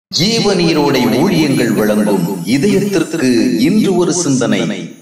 ஜீவநீரோடை ஊழியங்கள் வழங்கும் இதயத்திற்கு இன்று ஒரு சிந்தனை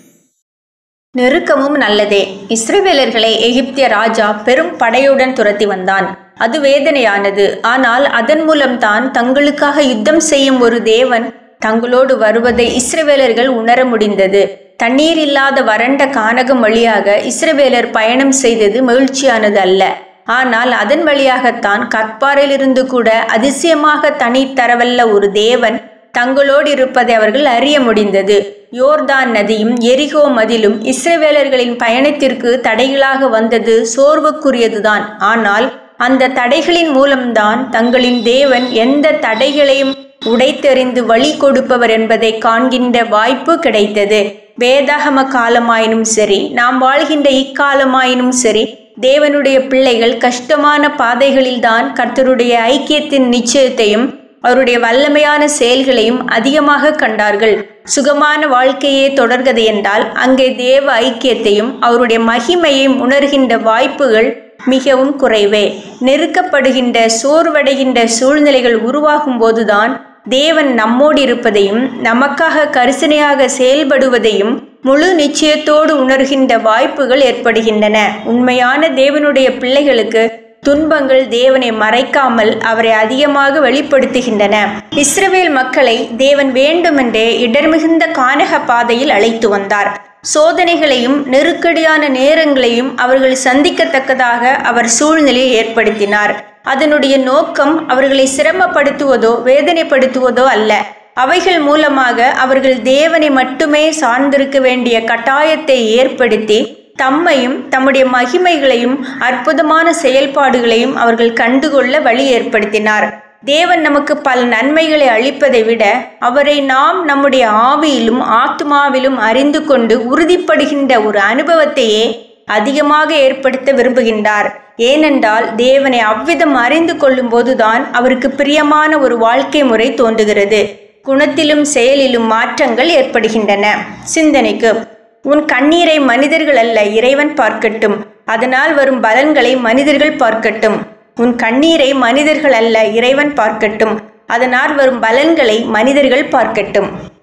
நெருக்கமும் நல்லதே இஸ்ரவேலர்களை எகிப்திய ராஜா பெரும் படையுடன் துரத்தி வந்தான் அது வேதனையானது ஆனால் அதன் மூலம்தான் தங்களுக்காக யுத்தம் செய்யும் ஒரு தேவன் தங்களோடு வருவதை இஸ்ரவேலர்கள் உணர முடிந்தது தண்ணீர் இல்லாத வறண்ட கானகம் வழியாக இஸ்ரவேலர் பயணம் செய்தது மகிழ்ச்சியானது அல்ல ஆனால் அதன் வழியாகத்தான் கற்பாரிலிருந்து கூட அதிசயமாக தண்ணீர் தரவல்ல ஒரு தேவன் தங்களோடு இருப்பதை அவர்கள் அறிய முடிந்தது யோர்தான் நதியும் எரிகோ மதிலும் இஸ்ரவேலர்களின் பயணத்திற்கு தடைகளாக வந்தது சோர்வுக்குரியதுதான் ஆனால் அந்த தடைகளின் மூலம்தான் தங்களின் தேவன் எந்த தடைகளையும் உடைத்தெறிந்து வழி கொடுப்பவர் என்பதை காண்கின்ற வாய்ப்பு கிடைத்தது வேதாகம காலமாயினும் சரி நாம் வாழ்கின்ற இக்காலமாயினும் சரி தேவனுடைய பிள்ளைகள் கஷ்டமான பாதைகளில்தான் கர்த்தருடைய ஐக்கியத்தின் நிச்சயத்தையும் அவருடைய வல்லமையான செயல்களையும் அதிகமாக கண்டார்கள் சுகமான வாழ்க்கையே தொடர்கது என்றால் அங்கே தேவ ஐக்கியத்தையும் அவருடைய மகிமையையும் உணர்கின்ற வாய்ப்புகள் மிகவும் குறைவே நெருக்கப்படுகின்ற சோர்வடைகின்ற சூழ்நிலைகள் உருவாகும் போதுதான் தேவன் நம்மோடு இருப்பதையும் நமக்காக கரிசனையாக செயல்படுவதையும் முழு நிச்சயத்தோடு உணர்கின்ற வாய்ப்புகள் ஏற்படுகின்றன உண்மையான தேவனுடைய பிள்ளைகளுக்கு துன்பங்கள் தேவனை மறைக்காமல் அவரை அதிகமாக வெளிப்படுத்துகின்றன இஸ்ரவேல் மக்களை தேவன் வேண்டுமென்றே இடர்மிகுந்த கானக பாதையில் அழைத்து வந்தார் சோதனைகளையும் நெருக்கடியான நேரங்களையும் அவர்கள் சந்திக்கத்தக்கதாக அவர் சூழ்நிலையை ஏற்படுத்தினார் அதனுடைய நோக்கம் அவர்களை சிரமப்படுத்துவதோ வேதனைப்படுத்துவதோ அல்ல அவைகள் மூலமாக அவர்கள் தேவனை மட்டுமே சார்ந்திருக்க வேண்டிய கட்டாயத்தை ஏற்படுத்தி தம்மையும் தம்முடைய மகிமைகளையும் அற்புதமான செயல்பாடுகளையும் அவர்கள் கண்டுகொள்ள வழி ஏற்படுத்தினார் தேவன் நமக்கு பல நன்மைகளை அளிப்பதை விட அவரை நாம் நம்முடைய ஆவியிலும் ஆத்மாவிலும் அறிந்து கொண்டு உறுதிப்படுகின்ற ஒரு அனுபவத்தையே அதிகமாக ஏற்படுத்த விரும்புகின்றார் ஏனென்றால் தேவனை அவ்விதம் அறிந்து கொள்ளும் போதுதான் அவருக்கு பிரியமான ஒரு வாழ்க்கை முறை தோன்றுகிறது குணத்திலும் செயலிலும் மாற்றங்கள் ஏற்படுகின்றன சிந்தனைக்கு உன் கண்ணீரை மனிதர்கள் அல்ல இறைவன் பார்க்கட்டும் அதனால் வரும் பலன்களை மனிதர்கள் பார்க்கட்டும் உன் கண்ணீரை மனிதர்கள் அல்ல இறைவன் பார்க்கட்டும் அதனால் வரும் பலன்களை மனிதர்கள் பார்க்கட்டும்